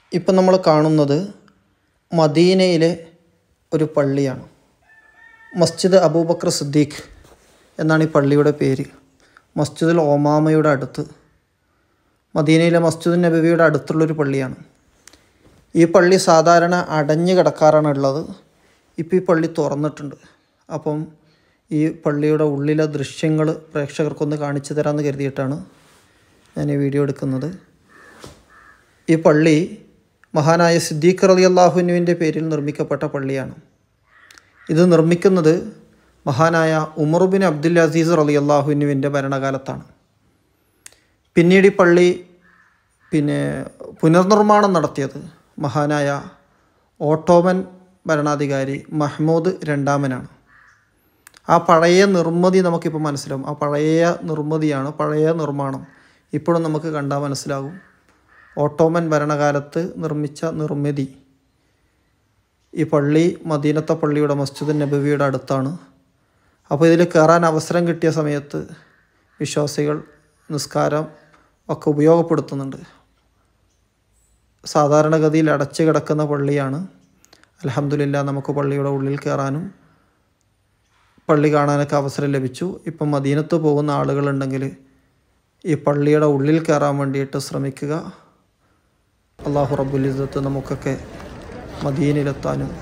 ഇപ്പം നമ്മൾ കാണുന്നത് മദീനയിലെ ഒരു പള്ളിയാണ് മസ്ജിദ് അബൂബക്കർ സിദ്ദീഖ് എന്നാണ് ഈ പള്ളിയുടെ പേര് മസ്ജിദുൽ ഒമാമയുടെ അടുത്ത് മദീനയിലെ മസ്ജിദ് നബവിയുടെ അടുത്തുള്ളൊരു പള്ളിയാണ് ഈ പള്ളി സാധാരണ അടഞ്ഞു കിടക്കാറാണ് ഉള്ളത് ഇപ്പോൾ ഈ പള്ളി തുറന്നിട്ടുണ്ട് അപ്പം ഈ പള്ളിയുടെ ഉള്ളിലെ ദൃശ്യങ്ങൾ പ്രേക്ഷകർക്കൊന്ന് കാണിച്ചു തരാമെന്ന് കരുതിയിട്ടാണ് ഞാൻ ഈ വീഡിയോ എടുക്കുന്നത് ഈ പള്ളി മഹാനായ സിദ്ദീഖ് റലി അള്ളാഹുനുവിൻ്റെ പേരിൽ നിർമ്മിക്കപ്പെട്ട പള്ളിയാണ് ഇത് നിർമ്മിക്കുന്നത് മഹാനായ ഉമറുബിൻ അബ്ദുൽ അസീസ് റലി അള്ളാഹുനുവിൻ്റെ ഭരണകാലത്താണ് പിന്നീട് ഈ പള്ളി പിന്നെ പുനർനിർമ്മാണം നടത്തിയത് മഹാനായ ഓട്ടോമൻ ഭരണാധികാരി മഹ്മൂദ് രണ്ടാമനാണ് ആ പഴയ നിർമ്മിതി നമുക്കിപ്പോൾ മനസ്സിലാവും ആ പഴയ നിർമ്മിതിയാണ് പഴയ നിർമ്മാണം ഇപ്പോഴും നമുക്ക് കണ്ടാൽ മനസ്സിലാകും ഓട്ടോമൻ ഭരണകാലത്ത് നിർമ്മിച്ച നിർമ്മിതി ഈ പള്ളി മദീനത്തെ പള്ളിയുടെ മസ്ജിദ് നബവിയുടെ അടുത്താണ് അപ്പോൾ ഇതിൽ കയറാൻ അവസരം കിട്ടിയ സമയത്ത് വിശ്വാസികൾ നിസ്കാരം ഒക്കെ ഉപയോഗപ്പെടുത്തുന്നുണ്ട് സാധാരണഗതിയിൽ അടച്ചു കിടക്കുന്ന പള്ളിയാണ് അലഹമില്ല നമുക്ക് പള്ളിയുടെ ഉള്ളിൽ കയറാനും പള്ളി കാണാനൊക്കെ അവസരം ലഭിച്ചു ഇപ്പം മദീനത്ത് പോകുന്ന ആളുകളുണ്ടെങ്കിൽ ഈ പള്ളിയുടെ ഉള്ളിൽ കയറാൻ വേണ്ടിയിട്ട് ശ്രമിക്കുക അള്ളാഹു റബ്ബുലിസത്ത് നമുക്കൊക്കെ മദീനയിലെത്താനും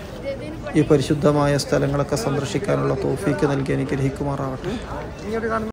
ഈ പരിശുദ്ധമായ സ്ഥലങ്ങളൊക്കെ സന്ദർശിക്കാനുള്ള തോഫീക്ക് നൽകി അനുഗ്രഹിക്കുമാറാവട്ടെ